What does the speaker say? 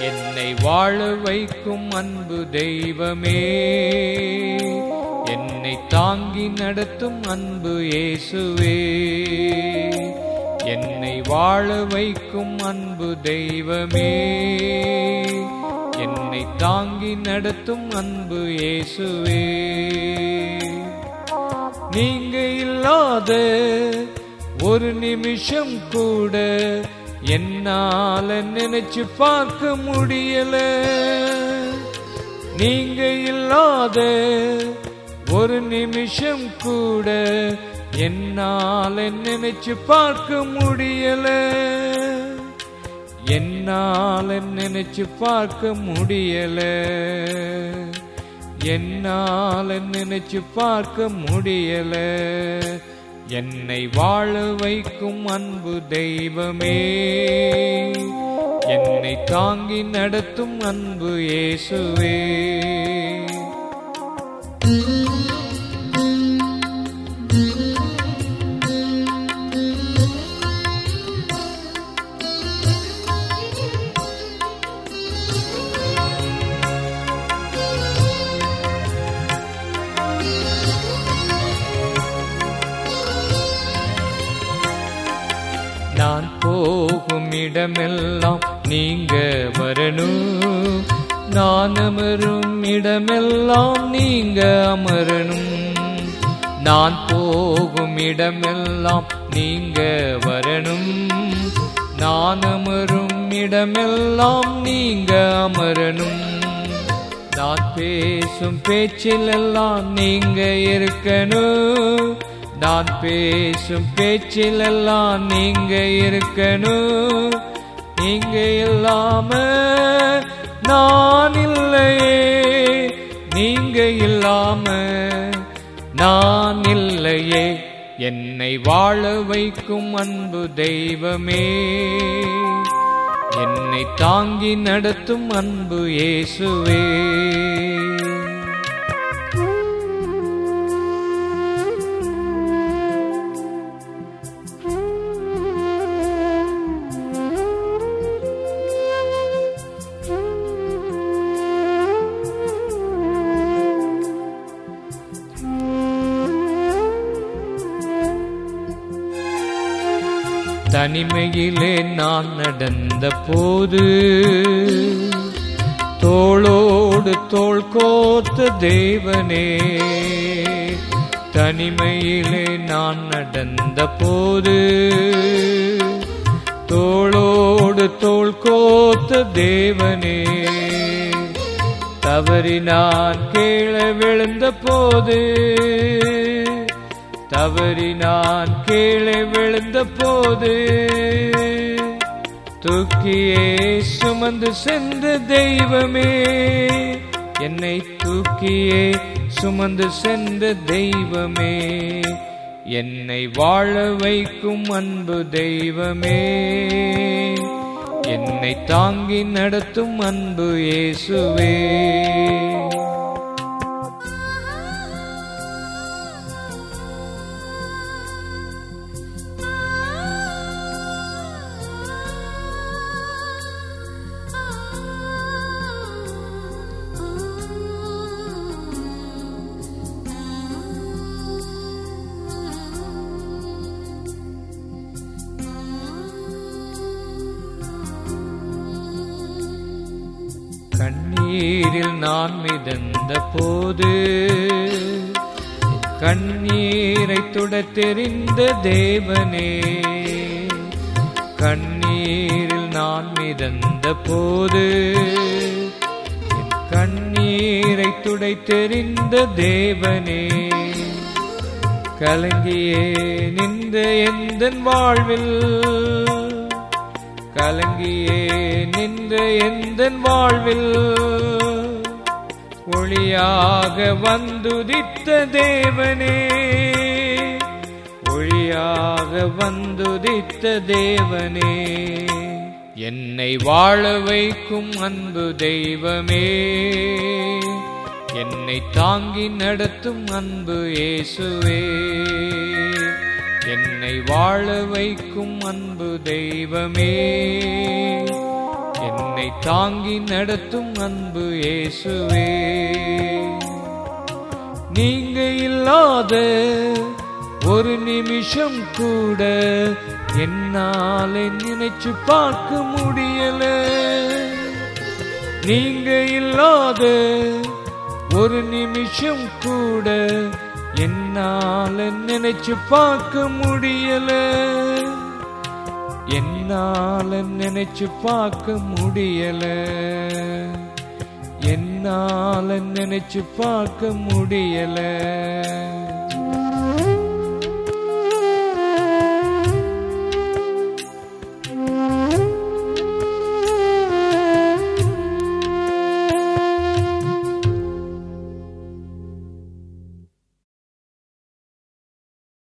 என்னை வாழ வைக்கும் அன்பு தெய்வமே என்னை தாங்கி நடத்தும் அன்பு இயேசுவே என்னை வாழ வைக்கும் அன்பு தெய்வமே என்னை தாங்கி நடத்தும் அன்பு இயேசுவே நீங்க இல்லாத ஒரு நிமிஷம் கூட என்னால நினைச்சு பார்க்க முடியல நீங்க இல்லாத ஒரு நிமிஷம் கூட என்னால நினைச்சு பார்க்க முடியல என்னால நினைச்சு பார்க்க முடியல என்னால நினைச்சு பார்க்க முடியல என்னை வாழ வைக்கும் அன்பு தெய்வமே என்னை தாங்கி நடத்தும் அன்பு இயேசுவே நான் போகும் இடமெல்லாம் நீங்க வரணும் நான் அமரும் இடமெல்லாம் நீங்க அமரணும் நான் போகும் இடமெல்லாம் நீங்க வரணும் நான் அமரும் இடமெல்லாம் நீங்க அமரணும் நான் பேசும் பேச்சிலெல்லாம் நீங்க இருக்கணும் நான் பேசும் பேச்சிலெல்லாம் நீங்க இருக்கணும் நீங்க இல்லாம நான் இல்லையே நீங்க இல்லாம நான் இல்லையே என்னை வாழ வைக்கும் அன்பு தெய்வமே என்னை தாங்கி நடத்தும் அன்பு இயேசுவே தனிமையிலே நான் நடந்த போது தோளோடு தோள் கோத்த தேவனே தனிமையிலே நான் நடந்த போது தோளோடு தோள் கோத்த தேவனே தவறி நான் கீழே விழுந்த போது தவறி நான் கீழே விழுந்த போது தூக்கியே சுமந்து சென்ற தெய்வமே என்னை தூக்கியே சுமந்து சென்ற தெய்வமே என்னை வாழ வைக்கும் அன்பு தெய்வமே என்னை தாங்கி நடத்தும் அன்பு இயேசுவே கண்ணீரில் நான் மிதந்த போது கண்ணீரை துட தெரிந்த தேவனே கண்ணீரில் நான் மிதந்த போது என் கண்ணீரை துடை தெரிந்த தேவனே கலங்கியே நின்ற எந்த வாழ்வில் கலங்கியே நின்ற எந்த வாழ்வில் ஒளியாக வந்துதித்த தேவனே ஒளியாக வந்துதித்த தேவனே என்னை வாழ வைக்கும் அன்பு தெய்வமே என்னை தாங்கி நடத்தும் அன்பு இயேசுவே என்னை வாழ வைக்கும் அன்பு தெய்வமே என்னை என்னை தாங்கி நடத்தும் அன்பு இயேசுவே நீங்க இல்லாத ஒரு நிமிஷம் கூட என்னால நினைச்சு பார்க்க முடியல நீங்க இல்லாத ஒரு நிமிஷம் கூட என்னால நினைச்சு பார்க்க முடியல என்னால நினைச்சு பார்க்க முடியல என்னால நினைச்சு பார்க்க முடியல